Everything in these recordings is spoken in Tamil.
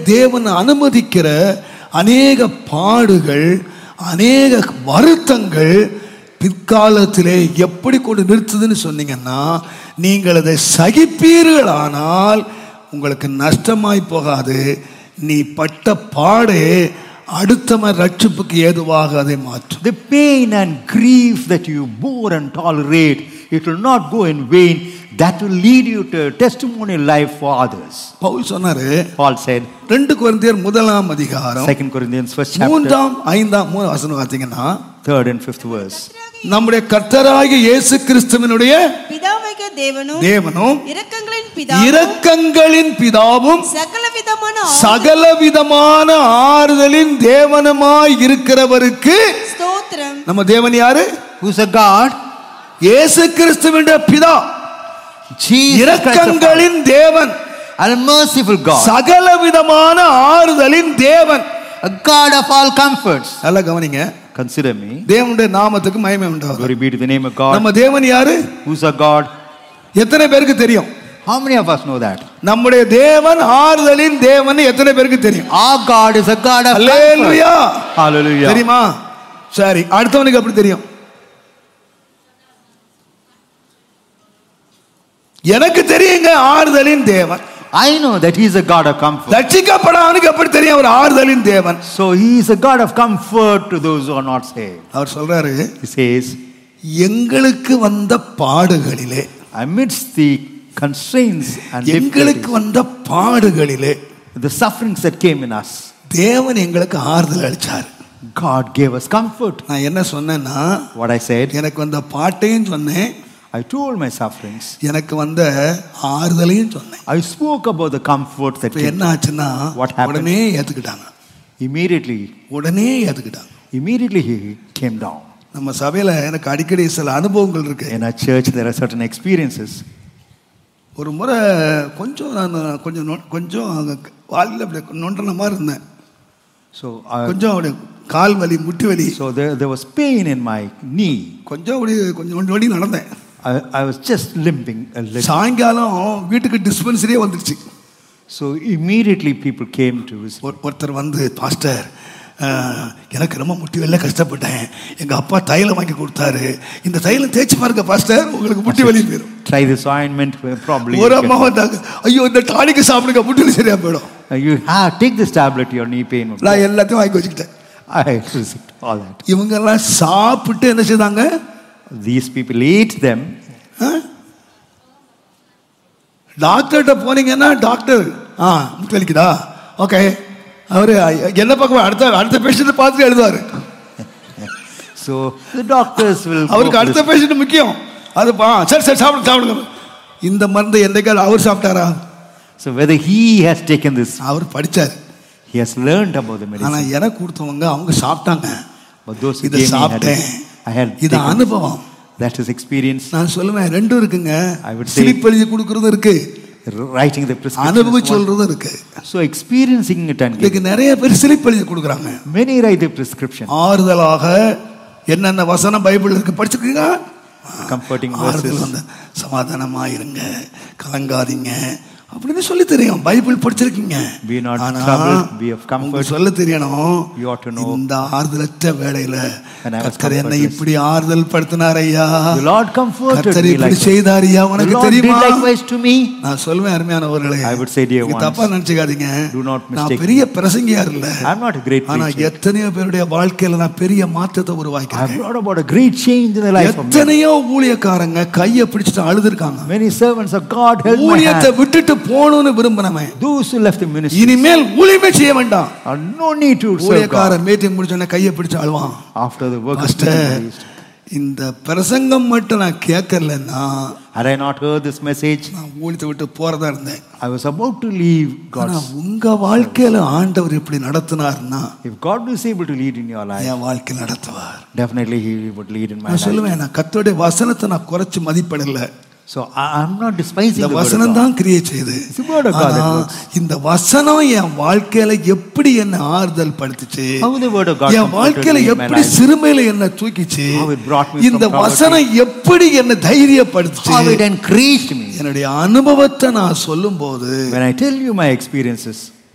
தேவன் அனுமதிக்கிற அநேக பாடுகள் அநேக வருத்தங்கள் பிற்காலத்திலே எப்படி கொண்டு நிறுத்துதுன்னு சொன்னீங்கன்னா நீங்கள் அதை சகிப்பீர்களானால் உங்களுக்கு நஷ்டமாய் போகாது நீ பட்ட பாடே அடுத்தவன் ரட்சிப்புக்கு ஏதுவாக அதை மாற்றும் The pain and grief that you bore and tolerate, it will not go in vain. That will lead you to a testimonial life for others. Pavul சொன்னாரு Paul said, ரெண்டு குழந்தையர் முதலாம் அதிகாரம் 2 Corinthians first chapter, மூன்றாம் ஐந்தாம் மூணு வசனம் பார்த்தீங்கன்னா third and fifth verse. நம்முடைய கர்த்தராகிய இயேசு கிறிஸ்துவினுடைய பிதாவாகிய தேவனும் தேவனும் இரக்கங்களின் பிதாவும் இரக்கங்களின் பிதாவும் சகல விதமான சகல விதமான ஆறுதலின் தேவனுமாய் இருக்கிறவருக்கு ஸ்தோத்திரம் நம்ம தேவன் யாரு Who's a God? இயேசு கிறிஸ்துவினுடைய பிதா Jesus Christ, the Father, இரக்கங்களின் தேவன் and a merciful God, சகல விதமான ஆறுதலின் தேவன் a God of all comforts. நல்லா கவனிங்க Consider me. தேவனுடைய நாமத்துக்கு மகிமை உண்டாகும் Glory be to the name of God. நம்ம தேவன் யாரு Who's a God? எத்தனை பேருக்கு தெரியும் How many of us know that? நம்முடைய தேவன் ஆறுதலின் தேவன் எத்தனை பேருக்கு தெரியும் Our God is a God of comfort. Hallelujah Hallelujah. தெரியுமா சரி அடுத்தவனுக்கு அப்படி தெரியும் எனக்கு தெரியுங்க ஆறுதலின் தேவன் I know that He is a God of comfort. ரட்சிக்கப்படாதவனுக்கு எப்படி தெரியும் அவர் ஆறுதலின் தேவன் So He is a God of comfort to those who are not saved. அவர் சொல்றாரு He says, எங்களுக்கு வந்த பாடுகளிலே amidst the constraints and எங்களுக்கு difficulties, வந்த பாடுகளிலே the sufferings that came in us, தேவன் எங்களுக்கு ஆறுதல் அளிச்சார் God gave us comfort. நான் என்ன சொன்னேன்னா What I said, எனக்கு வந்த பாட்டையும் சொன்னேன் I told my sufferings. எனக்கு வந்த ஆறுதலையும் சொன்னேன் I spoke about the comfort that இப்ப came. என்ன ஆச்சுன்னா What happened? உடனே ஏத்துக்கிட்டாங்க Immediately, உடனே ஏத்துக்கிட்டாங்க immediately He came down. நம்ம சபையில எனக்கு அடிக்கடி சில அனுபவங்கள் இருக்கு In our church, there are certain experiences. ஒரு முறை கொஞ்சம் நான் கொஞ்சம் நொ- கொஞ்சம் வாழ்க்கையில் அப்படி நொண்டன மாதிரி இருந்தேன் So, I, கொஞ்சம் அப்படி கால் வலி முட்டி வலி so there, there was pain in my knee. கொஞ்சம் அப்படி கொஞ்சம் நொண்டி வலி நடந்தேன் I, I was just limping a little. சாயங்காலம் வீட்டுக்கு டிஸ்பென்சரியே வந்துடுச்சு So immediately people came to visit. ஒரு- ஒருத்தர் வந்து பாஸ்டர் அஹ், எனக்கு ரொம்ப முட்டி வலியில கஷ்டப்பட்டேன் எங்க அப்பா தைலம் வாங்கி கொடுத்தாரு இந்த தைலம் தேய்ச்சி பாருங்க பாஸ்டர் உங்களுக்கு முட்டி வலி போயிடும் Try this ointment, uh, probably. ஒரு you அம்மா can- வந்தாங்க ஐயோ இந்த டானிக்கு சாப்பிடுங்க முட்டி வலி சரியா போயிடும் Uh, you have, take this tablet, your knee pain will go. நான் எல்லாத்தையும் வாங்கி வச்சுக்கிட்டேன் I received all that. இவங்கெல்லாம் சாப்பிட்டு என்ன செய்தாங்க These people ate them. டாக்டர்கிட்ட போனீங்கன்னா டாக்டர் ஆ முட்டு வலிக்குதா ஓகே அவரு என்ன பக்கம் அடுத்த அடுத்த பேஷண்ட் பார்த்துட்டு எழுதுவாரு So the doctors will. go அவருக்கு for அடுத்த this. பேஷண்ட் முக்கியம் அது பா சரி சரி சாப்பிடுங்க சாப்பிடுங்க இந்த மருந்து என்னைக்காவது அவர் சாப்பிட்டாரா So whether he has taken this, our படிச்சார் he has learned about the ஆனா medicine. எனக்கு கொடுத்தவங்க அவங்க சாப்பிட்டாங்க But those who இதை gave me had சாப்பிட்டேன் it. I had இது taken அனுபவம் that is experience. நான் சொல்லுவேன் ரெண்டும் இருக்குங்க I would say- சிலிப் எழுதி கொடுக்கறதும் இருக்கு Writing the prescription. அனுபவி is one. சொல்றதும் இருக்கு So experiencing it and இன்னைக்கு giving. நிறைய பேர் சிலிப் எழுதி கொடுக்குறாங்க Many write the prescription. ஆறுதலாக என்னென்ன வசனம் பைபிள் இருக்கு படிச்சிருக்கீங்க Comforting ஆறுதல் verses. வந்து சமாதானமா இருங்க கலங்காதீங்க அப்படின்னு சொல்லி தெரியும் பைபிள் படிச்சிருக்கீங்க Be not ஆனா, troubled, be of comfort. உங்களுக்கு சொல்ல தெரியணும் You ought to know. இந்த ஆறுதலற்ற வேளையில And I was கர்த்தர் என்னை comfortless. இப்படி ஆறுதல் படுத்தினார் ஐயா The Lord comforted கர்த்தர் me இப்படி like that. செய்தார் ஐயா The உனக்கு Lord did தெரியுமா likewise to me. நான் சொல்வேன் அருமையானவர்களே I would say, dear நீங்க ones, தப்பா நினைச்சுக்காதீங்க do not நான் mistake பெரிய பிரசங்கியார் இல்ல I'm not a great ஆனா preacher. எத்தனையோ பேருடைய வாழ்க்கையில நான் பெரிய மாற்றத்தை I've உருவாக்கிறேன் brought about a great change in the life of many. எத்தனையோ ஊழியக்காரங்க கையை பிடிச்சிட்டு அழுதுருக்காங்க Many servants of God held my ஊழியத்தை hand. விட்டுட்டு போகணும்னு விரும்பினவன் Those who left the ministry இனிமேல் ஊழியமே செய்ய வேண்டாம் are no need to serve God. ஊழியக்காரன் மீட்டிங் முடிச்சோடனே கையை பிடிச்சு அழுவான் After the work is Pastor, finished. இந்த பிரசங்கம் மட்டும் நான் கேட்கலன்னா Had I not heard this message, நான் ஊழியத்தை விட்டு போறதா இருந்தேன் I was about to leave ஆனா God's. உங்க வாழ்க்கையில ஆண்டவர் இப்படி நடத்தினார்னா If God is able to lead in your life, என் வாழ்க்கை நடத்துவார் definitely He would lead in my நான் life. சொல்லுவேன் நான் கத்தோடைய வசனத்தை நான் குறைச்சு மதிப்பிடல So I, I'm not despising இந்த the word of வசனம் God. தான் கிரியை செய்யுது It's the word of God that ஆனா, works. இந்த வசனம் என் வாழ்க்கையில எப்படி என்ன ஆறுதல் படுத்துச்சு How the word of God N comforted வாழ்க்கையில me in my எப்படி life. சிறுமையில என்ன தூக்கிச்சு How it brought me from இந்த poverty. வசனம் எப்படி என்ன How it தைரியப்படுத்துச்சு encouraged me. என்னுடைய அனுபவத்தை நான் சொல்லும் போது When I tell you my experiences,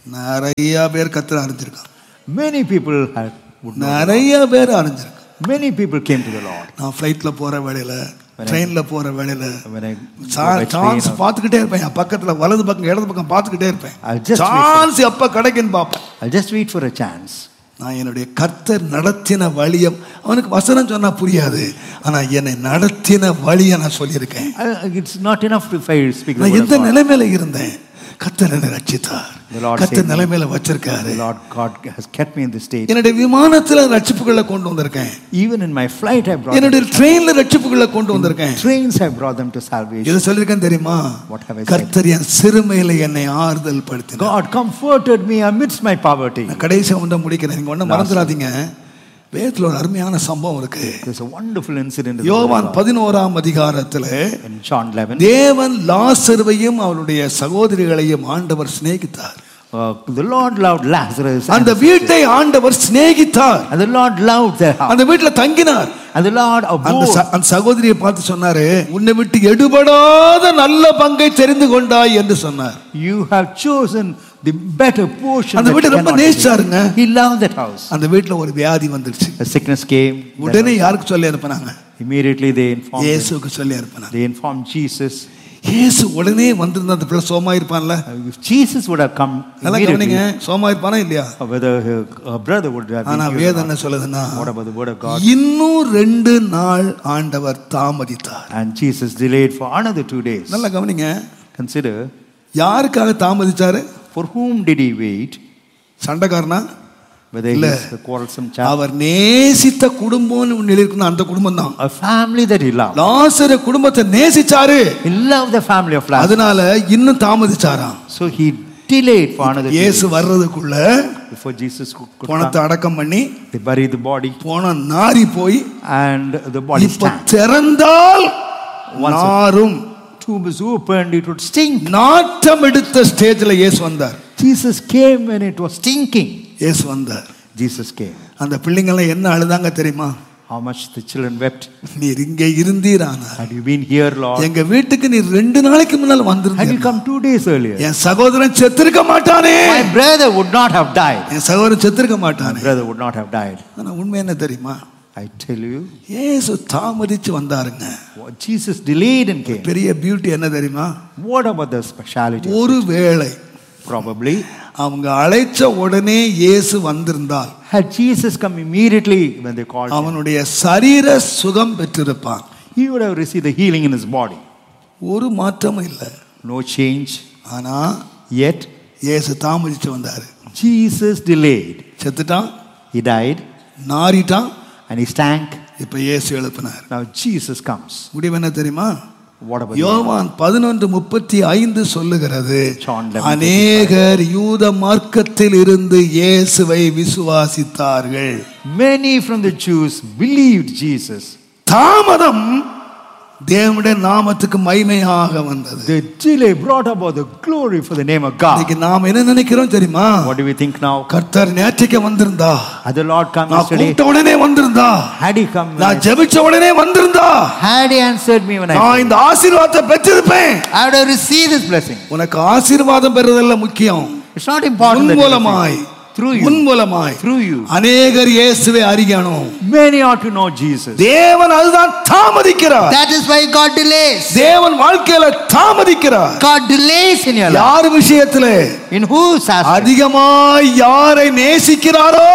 நிறைய பேர் கத்தரை அறிஞ்சிருக்கான் Many people had, would know. நிறைய பேர் அறிஞ்சிருக்கான் Many people came to the Lord. நான் ஃப்ளைட்ல போற வேலையில ட்ரெயின்ல போற வேலையில When I go by train chance or- பார்த்துக்கிட்டே இருப்பேன் என் பக்கத்துல வலது பக்கம் இடது பக்கம் பார்த்துக்கிட்டே இருப்பேன் I'll just wait for- chance எப்ப கிடைக்குன்னு பார்ப்பேன் I'll just wait for a chance. நான் என்னுடைய கர்த்தர் நடத்தின வழியம் அவனுக்கு வசனம் சொன்னா புரியாது ஆனா என்னை நடத்தின வழியை நான் சொல்லியிருக்கேன் I- It's not enough if I speak the நான் word of எந்த God. நிலைமையில இருந்தேன் கர்த்தர் என்னை ரட்சித்தார் The Lord கர்த்தர் saved me. நிலைமையில வச்சிருக்காரு The Lord God has kept me in this state. என்னுடைய விமானத்துல ரட்சிப்புகளை கொண்டு வந்திருக்கேன் Even in my flight, I brought them. என்னுடைய ட்ரெயின்ல ரட்சிப்புகளை கொண்டு வந்திருக்கேன் Trains, I brought them to salvation. இதை சொல்லியிருக்கேன் தெரியுமா What have I said? கர்த்தர் என் சிறுமையில என்னை ஆறுதல் படுத்தினார் God comforted me amidst my poverty. நான் கடைசியா ஒன்றை முடிக்கிறேன் நீங்க ஒன்றும் மறந்துடாதீங்க வேதத்துல ஒரு அருமையான சம்பவம் இருக்கு There's a wonderful incident in the யோவான் Word of God. பதினோராம் அதிகாரத்துல in John 11. தேவன் லாசருவையும் அவருடைய சகோதரிகளையும் ஆண்டவர் சிநேகித்தார் Uh, the Lord loved Lazarus. And, அந்த வீட்டை ஆண்டவர் சிநேகித்தார் and the Lord loved their house. அந்த வீட்டுல தங்கினார் And the Lord அந்த abode. ச- அந்த சகோதரியை பார்த்து சொன்னாரு உன்னை விட்டு எடுபடாத நல்ல பங்கை தெரிந்து கொண்டாய் என்று சொன்னார் You have chosen the better portion. அந்த that வீட்டை ரொம்ப cannot be. நேசிச்சாருங்க. He loved that house. அந்த வீட்டுல ஒரு வியாதி வந்துருச்சு A sickness came. உடனே யாருக்கு சொல்லி அனுப்புனாங்க Immediately they informed him. இயேசுக்கு சொல்லி அனுப்புனாங்க They informed Jesus. இயேசு உடனே வந்திருந்த அந்த பிள்ளை சோமா இருப்பான்ல Uh, If Jesus would have come நல்லா immediately, கவனிங்க சோமா இருப்பானா இல்லையா or whether her, her brother would have ஆனா been healed or வேதம் not. என்ன சொல்லுதுன்னா What about the word of God? இன்னும் ரெண்டு நாள் ஆண்டவர் தாமதித்தார் And Jesus delayed for another two days. நல்லா கவனிங்க Consider, யாருக்காக தாமதிச்சாரு for whom did he wait? சண்டைக்காரனா Whether இல்ல. he's a quarrelsome child, அவர் நேசித்த குடும்பம்னு ஒண்ணு இருக்குன்னு அந்த குடும்பம் தான் a family that he loved. லாசர குடும்பத்தை நேசிச்சாரு He loved the family of Lazarus. அதனால இன்னும் தாமதிச்சாராம் So he delayed for another two இயேசு days. வர்றதுக்குள்ள Before Jesus could, could பணத்தை come, அடக்கம் பண்ணி they buried the body போன நாரி போய் and the body இப்ப stank. திறந்தால் Once a- நாரும் Tomb is opened, it would stink. நாட்டம் எடுத்த ஸ்டேஜ்ல இயேசு வந்தார் Jesus came when it was stinking. இயேசு வந்தார் Jesus came. அந்த பிள்ளைங்கெல்லாம் என்ன அழுதாங்க தெரியுமா How much the children wept. நீர் இங்கே இருந்தீரானா Had you been here, Lord? எங்க வீட்டுக்கு நீ ரெண்டு நாளைக்கு முன்னால் Had you வந்திருந்தீங்க come two days earlier? என் சகோதரன் செத்திருக்க மாட்டானே My brother would not have died. என் சகோதரன் செத்திருக்க My மாட்டானே brother would not have died. ஆனா உண்மை என்ன தெரியுமா I tell you, இயேசு தாமதிச்சு வந்தாருங்க what Jesus delayed and came. பெரிய பியூட்டி என்ன தெரியுமா What about the speciality? of ஒரு it? வேளை Probably, அவங்க அழைச்ச உடனே இயேசு வந்திருந்தால் had Jesus come immediately when they called him, அவனுடைய சரீர சுகம் பெற்றிருப்பான் he would have received the healing in his body. ஒரு மாற்றமும் இல்லை No change. ஆனா Yet, இயேசு தாமதிச்சு வந்தாரு Jesus delayed. செத்துட்டான் He died நாறிட்டான் and he stank. இப்ப இயேசு எழுப்பினார் Now Jesus comes. முடிவு என்ன தெரியுமா What about the யோவான் பதினொன்று முப்பத்தி ஐந்து சொல்லுகிறது John 11, அநேகர் யூத மார்க்கத்தில் இருந்து இயேசுவை விசுவாசித்தார்கள் Many from the Jews believed Jesus. தாமதம் தேவனுடைய நாமத்துக்கு மைமையாக வந்தது The delay brought about the glory for the name of God. இன்னைக்கு நாம் என்ன நினைக்கிறோம் தெரியுமா What do we think now? கர்த்தர் நேற்றுக்கு வந்திருந்தா Had the Lord come நான் yesterday? கூப்பிட்ட உடனே வந்திருந்தா Had he come? when நான் I- ஜெபிச்ச உடனே வந்திருந்தா Had he answered me when I நான் இந்த ஆசீர்வாதத்தை பெற்றிருப்பேன் I would have received this blessing. உனக்கு ஆசீர்வாதம் பெறுவதல்ல முக்கியம் It's not important உன் that you மூலமாய் receive. through உன் you. மூலமாய் Through you. அநேகர் இயேசுவை அறியணும் Many ought to know Jesus. தேவன் அதுதான் தாமதிக்கிறார் That is why God delays. தேவன் வாழ்க்கையில தாமதிக்கிறார் God delays in your life. யார் விஷயத்துல In whose aspect? அதிகமாய் யாரை நேசிக்கிறாரோ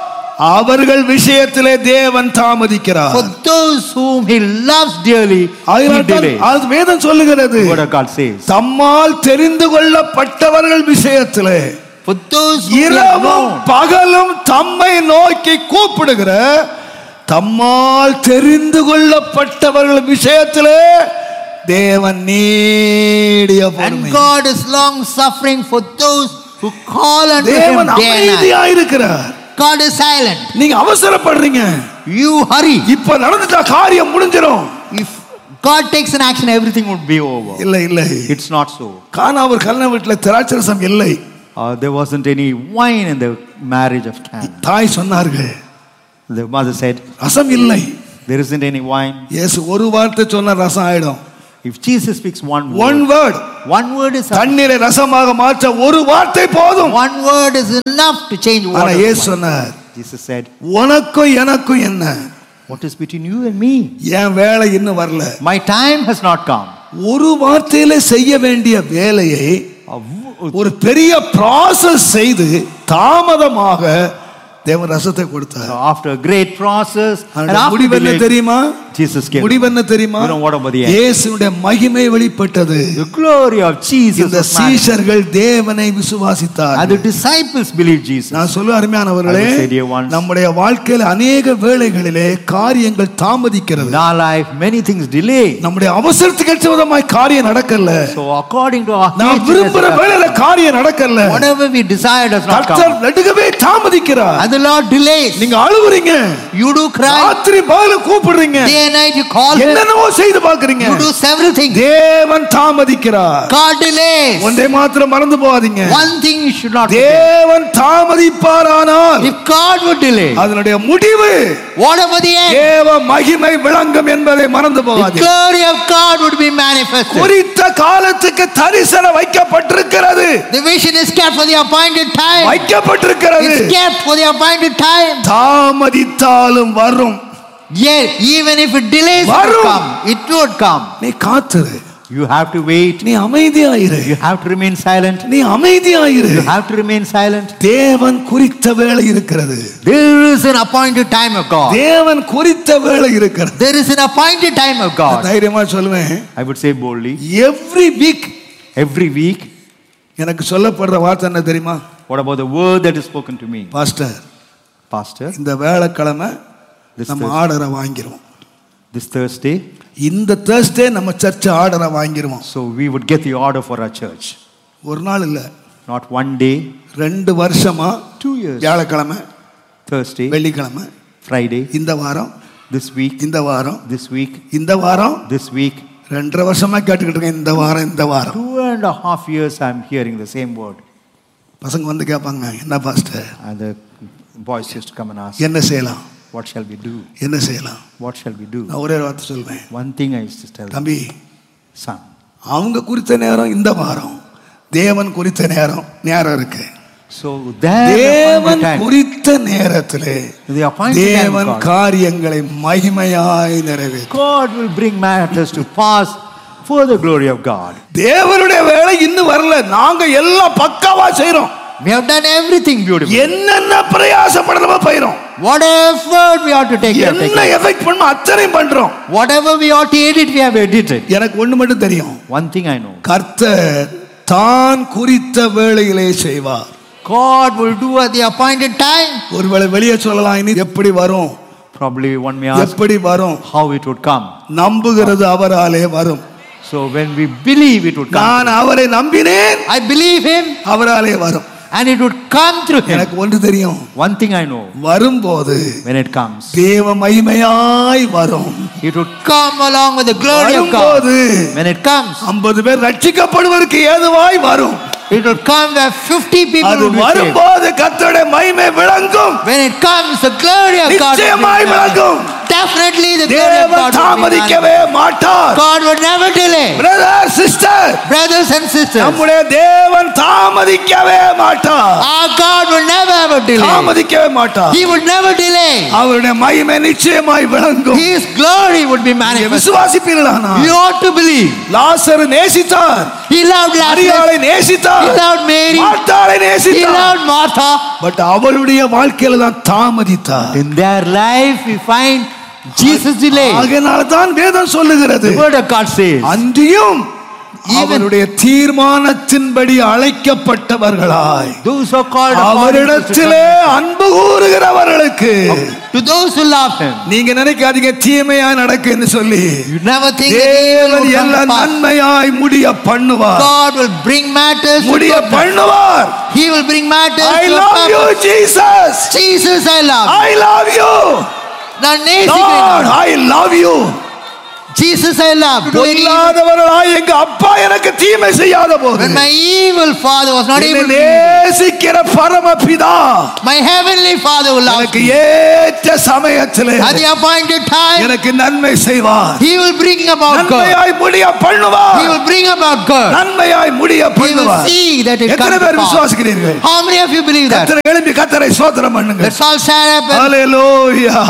அவர்கள் விஷயத்திலே தேவன் தாமதிக்கிறார் For those whom he loves dearly, he அதனால்தான் delays. அது வேதம் சொல்லுகிறது What God says. தம்மால் தெரிந்து கொள்ளப்பட்டவர்கள் விஷயத்திலே For those whom he has இரவும் known. பகலும் தம்மை நோக்கி கூப்பிடுகிற தம்மால் தெரிந்து கொள்ளப்பட்டவர்கள் விஷயத்திலே தேவன் நீடிய And பொறுமை God is long suffering for those who call unto him தேவன் day and night. அமைதியா இருக்கிறார் God is silent. நீங்க அவசரப்படுறீங்க You hurry. இப்ப நடந்துட்டா காரியம் முடிஞ்சிரும் If God takes an action, everything would be over. இல்ல இல்ல It's not so. கானா ஒரு கல்யாண வீட்டுல திராட்சரசம் இல்லை Uh, there wasn't any wine in the marriage of Cana. தாய் சொன்னார்கள் The mother said, ரசம் இல்லை There isn't any wine. இயேசு ஒரு வார்த்தை சொன்ன ரசம் ஆயிடும் If Jesus speaks one one word, word One word is தண்ணீரை ரசமாக மாற்ற ஒரு வார்த்தை போதும் one word is enough to change ஆனா water. ஏசு சொன்னார் Jesus said, உனக்கும் எனக்கும் என்ன What is between you and me? என் வேலை இன்னும் வரல My time has not come. ஒரு வார்த்தையில செய்ய வேண்டிய வேலையை A wo- ஒரு பெரிய ப்ராசஸ் செய்து தாமதமாக தேவன் ரசத்தை கொடுத்தார் After a great process, and அதனுடைய after முடிவு என்ன delay, தெரியுமா Jesus came. முடிவு என்ன தெரியுமா You know what about the end? இயேசுடைய மகிமை வெளிப்பட்டது The glory of Jesus இந்த was manifest. சீஷர்கள் தேவனை And the விசுவாசித்தார் disciples believed Jesus. நான் சொல்ல அருமையானவர்களே I will say, dear ones, நம்முடைய வாழ்க்கையில் அநேக வேளைகளிலே காரியங்கள் தாமதிக்கிறது In our life, many things delay. நம்முடைய அவசரத்துக்கு ஏற்ற விதமாய் காரியம் நடக்கல So according to our நான் nature, விரும்புற வேளையில காரியம் நடக்கல whatever we desire does not கர்த்தர் come. நடுகவே தாமதிக்கிறார் And the Lord delays. நீங்க அழுவுறீங்க You do cry. ராத்திரி பகல கூப்பிடுறீங்க Day and night you call him. என்னென்னவோ செய்து பாக்குறீங்க You do several things. தேவன் தாமதிக்கிறார் God delays. ஒன்றை மாத்திரம் மறந்து போகாதீங்க One thing you should not forget. தேவன் தாமதிப்பாரானால் If God would delay, அதனுடைய முடிவு whatever the end, தேவ மகிமை விளங்கும் என்பதை மறந்து the போகாதீங்க glory of God would be manifested. குறித்த காலத்துக்கு தரிசனம் வைக்கப்பட்டிருக்கிறது The vision is kept for the appointed time. வைக்கப்பட்டிருக்கிறது It's kept for the appointed time. தாமதித்தாலும் வரும் Yet, even if it delays, it would வரும். come. It would come. நீ காத்துரு You have to wait. நீ அமைதியாயிரு You have to remain silent. நீ அமைதியாயிரு You have to remain silent. தேவன் குறித்த வேலை இருக்கிறது There is an appointed time of God. தேவன் குறித்த வேலை இருக்கிறது There is an appointed time of God. தைரியமா சொல்லுவேன் I would say boldly, every week every week. எனக்கு சொல்லப்படுற வார்த்தை என்ன தெரியுமா What about the word that is spoken to me? Pastor Pastor, இந்த வேலைக்கிழமை This நம்ம Thursday. ஆர்டரை வாங்கிருவோம் this Thursday, இந்த தேர்ஸ்டே நம்ம சர்ச் ஆர்டரை வாங்கிருவோம் so we would get the order for our church. ஒரு நாள் இல்ல Not one day, ரெண்டு வருஷமா two years. வியாழக்கிழமை Thursday, வெள்ளிக்கிழமை Friday, இந்த வாரம் this week, இந்த வாரம் this week, இந்த வாரம் this week. ரெண்டரை வருஷமா கேட்டுக்கிட்டு இருக்கேன் இந்த வாரம் இந்த வாரம் Two and a half years I'm hearing the same word. பசங்க வந்து கேட்பாங்க என்ன pastor And the boys used to come and ask, என்ன செய்யலாம் What shall we do? என்ன செய்யலாம் What shall we do? நான் ஒரே ஒரு வார்த்தை சொல்வேன் One thing I used to tell them, தம்பி son, அவங்க குறித்த நேரம் இந்த வாரம் தேவன் குறித்த நேரம் நேரம் இருக்கு so there the தேவன் appointed time, குறித்த நேரத்திலே the appointed time of தேவன் God, காரியங்களை மகிமையாய் நிறைவேற்றும் God will bring matters to pass for the glory of God. தேவனுடைய வேலை இன்னும் வரல நாங்க எல்லாம் பக்காவா செய்றோம் We have done everything beautiful. என்னென்ன பிரயாசப்படணுமோ பயிரும் What effort we ought to take, we have என்ன taken. எஃபெக்ட் பண்ணுமோ அத்தனையும் பண்றோம் Whatever we ought to edit, we have edited. எனக்கு ஒண்ணு மட்டும் தெரியும் One thing I know, கர்த்தர் தான் குறித்த வேளையிலே செய்வார் God will do at the appointed time. ஒருவேளை வெளியே சொல்லலாம் இனி எப்படி வரும் Probably one may ask எப்படி வரும் how it would come. நம்புகிறது அவராலே வரும் So when we believe it would come, நான் அவரை நம்பினேன் I believe Him அவராலே வரும் and it would come through Him. எனக்கு ஒன்று தெரியும் One thing I know, வரும்போது when it comes, தேவ மகிமையாய் வரும் it would come along with the glory of God. வரும்போது When it comes, ஐம்பது பேர் ரட்சிக்கப்படுவதற்கு ஏதுவாய் வரும் it will come where 50 people அது will be saved. வரும்போது கர்த்தருடைய மகிமை விளங்கும் When it comes, the glory of God will be நிச்சயமாய் விளங்கும் manifest. Definitely the glory of தேவன் God will be தாமதிக்கவே manifest. மாட்டார் God would never delay. Brother sister Brothers and sisters, நம்முடைய தேவன் தாமதிக்கவே மாட்டார் our God will never ever delay. தாமதிக்கவே மாட்டார் He would never delay. அவருடைய மகிமை நிச்சயமாய் விளங்கும் His glory would be நீங்க manifest. விசுவாசிப்பீர்களானா You ought to believe. லாசர் நேசித்தார் He loved Lazarus. மரியாளை He நேசித்தார் loved Mary. மார்த்தாளை He நேசித்தார் loved Martha. பட் அவருடைய வாழ்க்கையில தான் தாமதித்தார் In their life, we find Jesus delayed. அதனால தான் வேதம் சொல்லுகிறது The word of God says, அன்றியும் Even- அவருடைய தீர்மானத்தின்படி அழைக்கப்பட்டவர்களாய் those who are called according to அவரிடத்திலே அன்பு கூறுகிறவர்களுக்கு to those who love Him. நீங்க நினைக்காதீங்க தீமையா நடக்குன்னு சொல்லி You never think that evil தேவன் will come எல்லாம் to pass. நன்மையாய் முடிய பண்ணுவார் God will bring matters to முடிய goodness. பண்ணுவார் He will bring matters I to love you purpose. Jesus Jesus, I love. I love you நான் லார்ட் நேசிக்கிறேன் I love you Jesus I love, doing evil. பொல்லாதவர்களாய் எங்க அப்பா எனக்கு தீமை செய்யாத போது when my evil father was not என்னை able to, நேசிக்கிற பரமபிதா my heavenly father who loves எனக்கு me. ஏற்ற சமயத்திலே At the appointed time, எனக்கு நன்மை செய்வார் he will bring about good. நன்மையாய் முடிய He பண்ணுவார் will bring about good. நன்மையாய் முடிய He will பண்ணுவார் see that it எத்தனை comes பேர் to pass. விசுவாசிக்கிறீர்கள் How many of you believe that? கத்தரை எழுப்பி கத்தரை சோதனம் பண்ணுங்க Let's all stand up and hallelujah